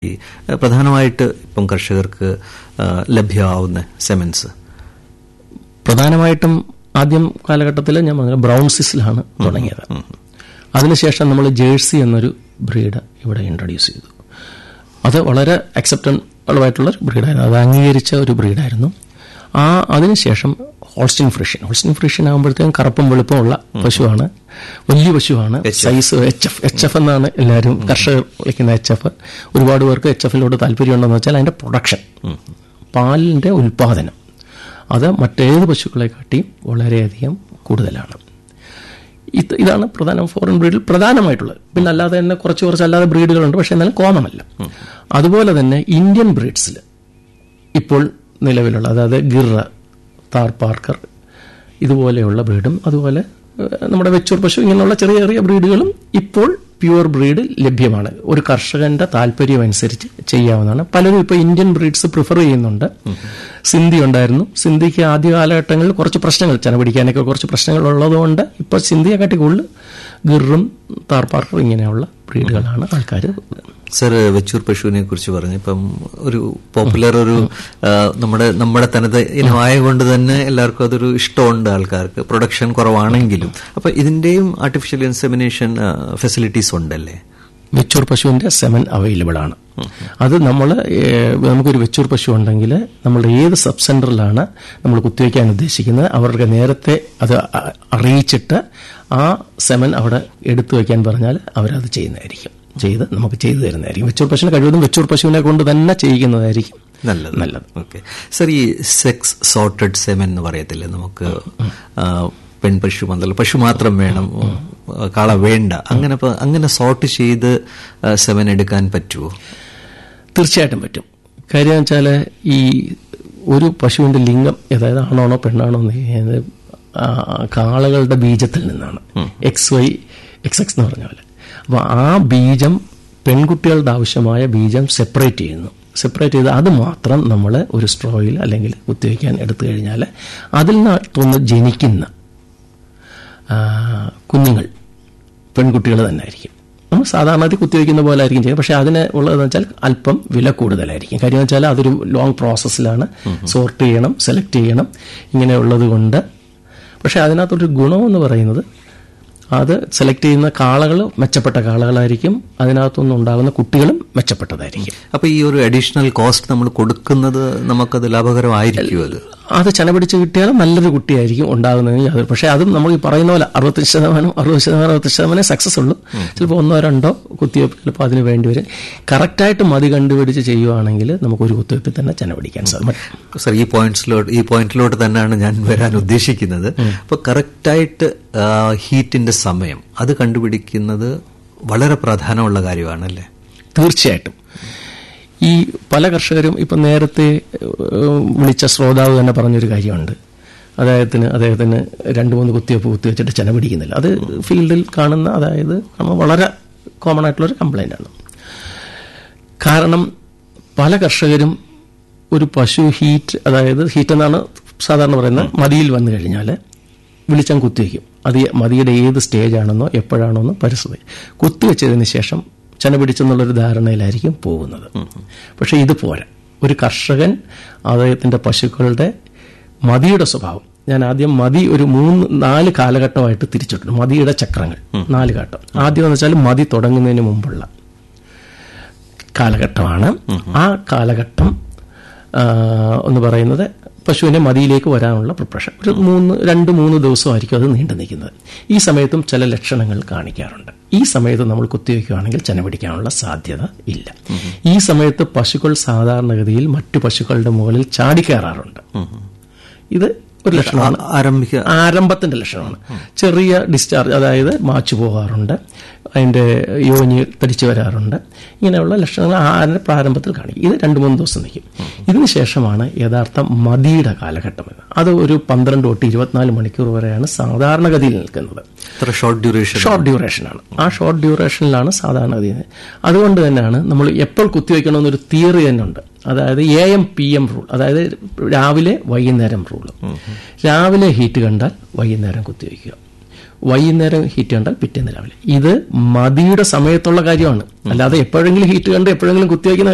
ഈ ഏഹ്, പ്രധാനമായിട്ട് ഇപ്പം കർഷകർക്ക് ഏഹ്, ലഭ്യമാവുന്ന സെമൻസ് പ്രധാനമായിട്ടും ആദ്യം കാലഘട്ടത്തിൽ ഞാൻ പറഞ്ഞ ബ്രൗൺ സിസിലാണ് തുടങ്ങിയത് അതിനുശേഷം നമ്മൾ ജേഴ്സി എന്നൊരു ബ്രീഡ് ഇവിടെ ഇൻട്രൊഡ്യൂസ് ചെയ്തു അത് വളരെ അക്സെപ്റ്റബിൾ ആയിട്ടുള്ള ഒരു ബ്രീഡായിരുന്നു അത് അംഗീകരിച്ച ഒരു ബ്രീഡായിരുന്നു ആ അതിനുശേഷം ഹോൾസ്റ്റിൻ ഫ്രിഷ്യൻ ഹോൾസ്റ്റിൻ ഫ്രിഷ്യൻ ആകുമ്പോഴത്തേക്കും കറുപ്പും വെളുപ്പമുള്ള പശുവാണ് വലിയ പശുവാണ് size H F H F എന്നാണ് എല്ലാവരും കർഷകർ വിളിക്കുന്ന എച്ച് എഫ് ഒരുപാട് പേർക്ക് എച്ച് എഫിലോട് താല്പര്യമുണ്ടെന്ന് വെച്ചാൽ അതിന്റെ പ്രൊഡക്ഷൻ പാലിന്റെ ഉൽപാദനം അത് മറ്റേത് പശുക്കളെ കാട്ടിയും വളരെയധികം കൂടുതലാണ് ഇത് ഇതാണ് പ്രധാന ഫോറിൻ ബ്രീഡിൽ പ്രധാനമായിട്ടുള്ളത് പിന്നെ അല്ലാതെ തന്നെ കുറച്ച് കുറച്ച് അല്ലാതെ ബ്രീഡുകളുണ്ട് പക്ഷേ എന്നാലും കോമൺ അല്ല അതുപോലെ തന്നെ ഇന്ത്യൻ ബ്രീഡ്സിൽ ഇപ്പോൾ നിലവിലുള്ള അതായത് ഗിർറ താർ പാർക്കർ ഇതുപോലെയുള്ള ബ്രീഡും അതുപോലെ ഏഹ്, നമ്മുടെ വെച്ചൂർ പശു ഇങ്ങനെയുള്ള ചെറിയ ചെറിയ ബ്രീഡുകളും ഇപ്പോൾ പ്യുവർ ബ്രീഡ് ലഭ്യമാണ് ഒരു കർഷകന്റെ താല്പര്യം അനുസരിച്ച് ചെയ്യാവുന്നതാണ് പലരും ഇപ്പോൾ ഇന്ത്യൻ ബ്രീഡ്സ് പ്രിഫർ ചെയ്യുന്നുണ്ട് സിന്ധി ഉണ്ടായിരുന്നു സിന്ധിക്ക് ആദ്യ കാലഘട്ടങ്ങളിൽ കുറച്ച് പ്രശ്നങ്ങൾ ചെന പിടിക്കാനൊക്കെ കുറച്ച് പ്രശ്നങ്ങൾ ഉള്ളതുകൊണ്ട് ഇപ്പോൾ സിന്ധിയെക്കാട്ടി കൂടുതൽ ഗിറും താർ പാർക്കർ ഇങ്ങനെയുള്ള ബ്രീഡുകളാണ് ആൾക്കാർ സർ വെച്ചൂർ പശുവിനെ കുറിച്ച് പറഞ്ഞു ഇപ്പം ഒരു പോപ്പുലർ ഒരു ആ, നമ്മുടെ നമ്മുടെ തനത് ഇനമായതുകൊണ്ട് തന്നെ എല്ലാവർക്കും അതൊരു ഇഷ്ടമുണ്ട് ആൾക്കാർക്ക് പ്രൊഡക്ഷൻ കുറവാണെങ്കിലും അപ്പൊ ഇതിന്റെയും ആർട്ടിഫിഷ്യൽ ഇൻസെമിനേഷൻ ഫെസിലിറ്റീസ് ഉണ്ടല്ലേ വെച്ചൂർ പശുവിന്റെ സെമൻ അവൈലബിൾ ആണ് അത് നമ്മൾ നമുക്കൊരു വെച്ചൂർ പശു ഉണ്ടെങ്കിൽ നമ്മൾ ഏത് സബ് സെന്ററിലാണ് നമ്മൾ കുത്തിവയ്ക്കാൻ ഉദ്ദേശിക്കുന്നത് അവർക്ക് നേരത്തെ അത് അ- അറിയിച്ചിട്ട് ആ സെമൻ അവിടെ എടുത്തു വയ്ക്കാൻ പറഞ്ഞാൽ അവരത് ചെയ്യുന്നതായിരിക്കും ചെയ്ത് നമുക്ക് ചെയ്തു തരുന്നതായിരിക്കും വെച്ചൂർ പശുവിനെ കഴിവതും വെച്ചൂർ പശുവിനെ കൊണ്ട് തന്നെ ചെയ്യിക്കുന്നതായിരിക്കും നല്ലത് നല്ലത് ഓക്കെ സർ ഈ സെക്സ് സോർട്ടഡ് സെമൻ എന്ന് പറയത്തില്ലേ നമുക്ക് ആ, പെൺപശു മുതൽ പശു മാത്രം വേണം ആ, കാള വേണ്ട അങ്ങനെ പ- അങ്ങനെ സോർട്ട് ചെയ്ത് സെമൻ എടുക്കാൻ പറ്റുമോ തീർച്ചയായിട്ടും പറ്റും കാര്യം വെച്ചാൽ ഈ ഒരു പശുവിന്റെ ലിംഗം അതായത് ആണാണോ പെണ്ണാണോ എന്ന് ചെയ്യുന്നത് ആ കാളകളുടെ ബീജത്തിൽ നിന്നാണ് എക്സ് വൈ എക്സ് എക്സ് എന്ന് പറഞ്ഞ പോലെ അപ്പോൾ ആ ബീജം പെൺകുട്ടികളുടെ ആവശ്യമായ ബീജം സെപ്പറേറ്റ് ചെയ്യുന്നു സെപ്പറേറ്റ് ചെയ്ത് അത് മാത്രം നമ്മൾ ഒരു സ്ട്രോയിൽ അല്ലെങ്കിൽ കുത്തിവയ്ക്കാൻ എടുത്തു കഴിഞ്ഞാൽ അതിൽ നിന്നൊന്ന് ജനിക്കുന്ന ആ, കുഞ്ഞുങ്ങൾ പെൺകുട്ടികൾ തന്നെ ആയിരിക്കും നമ്മൾ സാധാരണ കുത്തിവയ്ക്കുന്ന പോലെ ആയിരിക്കും ചെയ്യുന്നത് പക്ഷേ അതിന് ഉള്ളതെന്ന് വെച്ചാൽ അല്പം വില കൂടുതലായിരിക്കും കാര്യം വെച്ചാൽ അതൊരു ലോങ് പ്രോസസ്സിലാണ് സോർട്ട് ചെയ്യണം സെലക്ട് ചെയ്യണം ഇങ്ങനെയുള്ളത് കൊണ്ട് പക്ഷേ അതിനകത്തൊരു ഗുണമെന്ന് പറയുന്നത് അത് സെലക്ട് ചെയ്യുന്ന കാളകൾ മെച്ചപ്പെട്ട കാളകളായിരിക്കും അതിനകത്തുനിന്ന് ഉണ്ടാകുന്ന കുട്ടികളും മെച്ചപ്പെട്ടതായിരിക്കും അപ്പൊ ഈ ഒരു അഡീഷണൽ കോസ്റ്റ് നമ്മൾ കൊടുക്കുന്നത് നമുക്കത് ലാഭകരമായിരിക്കും അത് അത് ചന പിടിച്ച് കിട്ടിയാൽ നല്ലൊരു കുട്ടിയായിരിക്കും ഉണ്ടാകുന്നതിന് യാതൊരു പക്ഷേ അതും നമ്മൾ ഈ പറയുന്ന പോലെ അറുപത്തഞ്ച് ശതമാനം അറുപത് ശതമാനം അറുപത്തി ശതമാനം സക്സസ് ഉള്ളൂ ചിലപ്പോൾ ഒന്നോ രണ്ടോ കുത്തിവയ്പ്പ് ചിലപ്പോൾ അതിന് വേണ്ടി വരും കറക്റ്റായിട്ട് മതി കണ്ടുപിടിച്ച് ചെയ്യുവാണെങ്കിൽ നമുക്ക് ഒരു കുത്തിവയ്പ്പിൽ തന്നെ ചന പിടിക്കാൻ സാധിക്കും സർ ഈ പോയിന്റ്സിലോട്ട് ഈ പോയിന്റിലോട്ട് തന്നെയാണ് ഞാൻ വരാൻ ഉദ്ദേശിക്കുന്നത് അപ്പൊ കറക്റ്റായിട്ട് ഹീറ്റിന്റെ സമയം അത് കണ്ടുപിടിക്കുന്നത് വളരെ പ്രധാനമുള്ള കാര്യമാണല്ലേ തീർച്ചയായിട്ടും ഈ പല കർഷകരും ഇപ്പം നേരത്തെ ഏഹ്, വിളിച്ച ശ്രോതാവ് തന്നെ പറഞ്ഞൊരു കാര്യമുണ്ട് അദ്ദേഹത്തിന് അദ്ദേഹത്തിന് രണ്ട് മൂന്ന് കുത്തിവയ്പ്പ് കുത്തിവെച്ചിട്ട് ചെന പിടിക്കുന്നില്ല അത് ഫീൽഡിൽ കാണുന്ന അതായത് നമ്മൾ വളരെ കോമൺ ആയിട്ടുള്ളൊരു കംപ്ലൈൻ്റ് ആണ് കാരണം പല കർഷകരും ഒരു പശു ഹീറ്റ് അതായത് ഹീറ്റ് എന്നാണ് സാധാരണ പറയുന്നത് മതിയിൽ വന്നു കഴിഞ്ഞാൽ വിളിച്ചാൽ കുത്തിവെക്കും അത് മതിയുടെ ഏത് സ്റ്റേജ് ആണെന്നോ എപ്പോഴാണെന്നോ പരിസ്ഥിതി കുത്തിവെച്ചതിന് ശേഷം ചെന പിടിച്ചെന്നുള്ളൊരു ധാരണയിലായിരിക്കും പോകുന്നത് പക്ഷേ ഇത് പോരാ ഒരു കർഷകൻ അദ്ദേഹത്തിന്റെ പശുക്കളുടെ മതിയുടെ സ്വഭാവം ഞാൻ ആദ്യം മതി ഒരു മൂന്ന് നാല് കാലഘട്ടമായിട്ട് തിരിച്ചിട്ടുണ്ട് മതിയുടെ ചക്രങ്ങൾ നാല് ഘട്ടം ആദ്യം എന്ന് വെച്ചാൽ മതി തുടങ്ങുന്നതിന് മുമ്പുള്ള കാലഘട്ടമാണ് ആ കാലഘട്ടം ആ, എന്ന് പറയുന്നത് പശുവിനെ മതിയിലേക്ക് വരാനുള്ള പ്രിപ്പറേഷൻ ഒരു മൂന്ന് രണ്ട് മൂന്ന് ദിവസമായിരിക്കും അത് നീണ്ടു നിൽക്കുന്നത് ഈ സമയത്തും ചില ലക്ഷണങ്ങൾ കാണിക്കാറുണ്ട് ഈ സമയത്ത് നമ്മൾ കുത്തിവെക്കുകയാണെങ്കിൽ ചെന പിടിക്കാനുള്ള സാധ്യത ഇല്ല ഈ സമയത്ത് പശുക്കൾ സാധാരണഗതിയിൽ മറ്റു പശുക്കളുടെ മുകളിൽ ചാടിക്കയറാറുണ്ട് ഇത് ഒരു ലക്ഷണമാണ് ആരംഭിക്കുക ആരംഭത്തിന്റെ ലക്ഷണമാണ് ചെറിയ ഡിസ്ചാർജ് അതായത് മാച്ചു പോകാറുണ്ട് അതിന്റെ യോനി തടിച്ചു വരാറുണ്ട് ഇങ്ങനെയുള്ള ലക്ഷണങ്ങൾ ആരുടെ പ്രാരംഭത്തിൽ കാണിക്കും ഇത് രണ്ട് മൂന്ന് ദിവസം നിൽക്കും ഇതിന് ശേഷമാണ് യഥാർത്ഥ മതിയുടെ കാലഘട്ടം എന്ന് അത് ഒരു പന്ത്രണ്ട് തൊട്ട് ഇരുപത്തിനാല് മണിക്കൂർ വരെയാണ് സാധാരണഗതിയിൽ നിൽക്കുന്നത് ഇത്ര ഷോർട്ട് ഡ്യൂറേഷൻ ഷോർട്ട് ഡ്യൂറേഷനാണ് ആ ഷോർട്ട് ഡ്യൂറേഷനിലാണ് സാധാരണഗതി അതുകൊണ്ട് തന്നെയാണ് നമ്മൾ എപ്പോൾ കുത്തിവെക്കണമെന്നൊരു തിയറി തന്നെ ഉണ്ട് അതായത് A M P M rule അതായത് രാവിലെ വൈകുന്നേരം റൂൾ രാവിലെ ഹീറ്റ് കണ്ടാൽ വൈകുന്നേരം കുത്തിവെക്കുക വൈകുന്നേരം ഹീറ്റ് കണ്ടാൽ പിറ്റേന്ന് രാവിലെ ഇത് മതിയുടെ സമയത്തുള്ള കാര്യമാണ് അല്ലാതെ എപ്പോഴെങ്കിലും ഹീറ്റ് കണ്ട് എപ്പോഴെങ്കിലും കുത്തിവെക്കുന്ന